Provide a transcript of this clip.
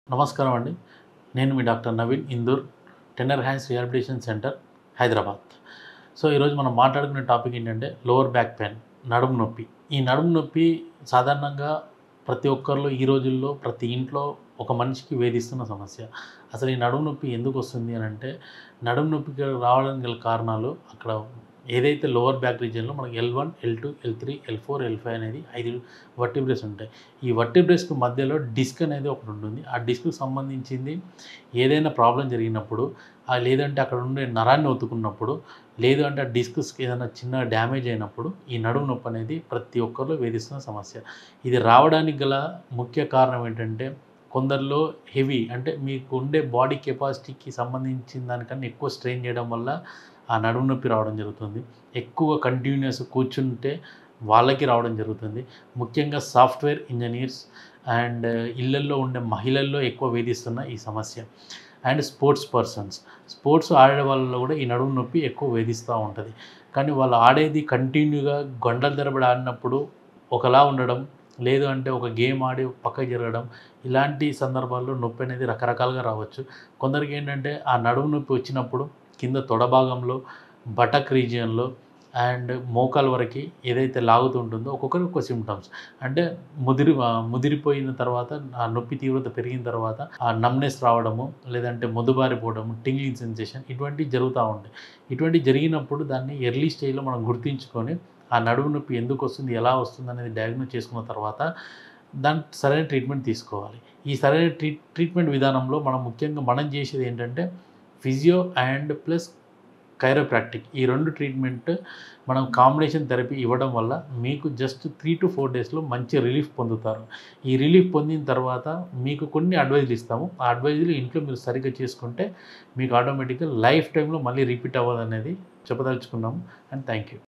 నమస్కారం అండి నేను మీ doctor Naveen Indur tender hands rehabilitation centre Hyderabad so ఈరోజు మనం మాట్లాడుకునే టాపిక్ ఏంటంటే లోవర్ బ్యాక్ పెయిన్ నడుము నొప్పి ఈ నడుము నొప్పి సాధారణంగా ప్రతి ఒక్కరిలో ఈ రోజుల్లో ప్రతి ఇంట్లో ఒక మనిషికి వేధిస్తున్న సమస్య అసలు ఈ నడుము నొప్పి ఎందుకు వస్తుంది అని అంటే నడుము నొప్పికి రావడానికి గల కారణాలు అక్కడ ఏదైతే లోవర్ బ్యాక్ రీజియన్లో మనకి L one L two L three L four L five అనేది ఐదు వర్టిబ్రేస్ ఉంటాయి ఈ వర్టిబ్రేస్కి మధ్యలో డిస్క్ అనేది ఒకటి ఉంటుంది ఆ డిస్క్కి సంబంధించింది ఏదైనా ప్రాబ్లం జరిగినప్పుడు ఆ లేదంటే అక్కడ ఉండే నరాన్ని ఒత్తుకున్నప్పుడు లేదు అంటే ఆ డిస్క్స్కి ఏదైనా చిన్న డ్యామేజ్ అయినప్పుడు ఈ నడుము నొప్పి అనేది ప్రతి ఒక్కరిలో వేధిస్తున్న సమస్య ఇది రావడానికి గల ముఖ్య కారణం ఏంటంటే కొందరిలో హెవీ అంటే మీకు ఉండే బాడీ కెపాసిటీకి సంబంధించిన దానికన్నా ఎక్కువ స్ట్రెయిన్ చేయడం వల్ల ఆ నడుము నొప్పి రావడం జరుగుతుంది ఎక్కువ కంటిన్యూస్ కూర్చుంటే వాళ్ళకి రావడం జరుగుతుంది ముఖ్యంగా సాఫ్ట్వేర్ ఇంజనీర్స్ అండ్ ఇళ్ళల్లో ఉండే మహిళల్లో ఎక్కువ వేధిస్తున్న ఈ సమస్య అండ్ స్పోర్ట్స్ పర్సన్స్ స్పోర్ట్స్ ఆడే వాళ్ళలో కూడా ఈ నడుము నొప్పి ఎక్కువ వేధిస్తూ ఉంటుంది కానీ వాళ్ళు ఆడేది కంటిన్యూగా గంటల తరబడి ఆడినప్పుడు ఒకలా ఉండడం లేదు అంటే ఒక గేమ్ ఆడి పక్కకి జరగడం ఇలాంటి సందర్భాల్లో నొప్పి అనేది రకరకాలుగా రావచ్చు కొందరికి ఏంటంటే ఆ నడుము నొప్పి వచ్చినప్పుడు కింద తొడ భాగంలో బటక్ రీజియన్లో అండ్ మోకాల వరకు ఏదైతే లాగుతుంటుందో ఒక్కొక్కరికి ఒక్కొక్క సిమ్టమ్స్ అంటే ముదిరి ఆ, ముదిరిపోయిన తర్వాత ఆ నొప్పి తీవ్రత పెరిగిన తర్వాత ఆ నమ్నెస్ రావడము లేదంటే మొదుబారిపోవడము టింగ్లింగ్ సెన్సేషన్ ఇటువంటివి జరుగుతూ ఉంటాయి ఇటువంటి జరిగినప్పుడు దాన్ని ఎర్లీ స్టేజ్లో మనం గుర్తించుకొని ఆ నడుము నొప్పి ఎందుకు వస్తుంది ఎలా వస్తుంది అనేది డయాగ్నోస్ చేసుకున్న తర్వాత దాని సరైన ట్రీట్మెంట్ తీసుకోవాలి ఈ సరైన ట్రీట్ ట్రీట్మెంట్ విధానంలో మనం ముఖ్యంగా మనం చేసేది ఏంటంటే ఫిజియో అండ్ ప్లస్ కైరోప్రాక్టిక్ ఈ రెండు ట్రీట్మెంట్ మనం కాంబినేషన్ థెరపీ ఇవ్వడం వల్ల మీకు జస్ట్ త్రీ టు ఫోర్ డేస్లో మంచి రిలీఫ్ పొందుతారు ఈ రిలీఫ్ పొందిన తర్వాత మీకు కొన్ని అడ్వైజులు ఇస్తాము ఆ అడ్వైజులు ఇంట్లో మీరు సరిగ్గా చేసుకుంటే మీకు ఆటోమేటిక్గా లైఫ్ టైంలో మళ్ళీ రిపీట్ అవ్వదు అనేది చెప్పదలుచుకున్నాము అండ్ థ్యాంక్ యూ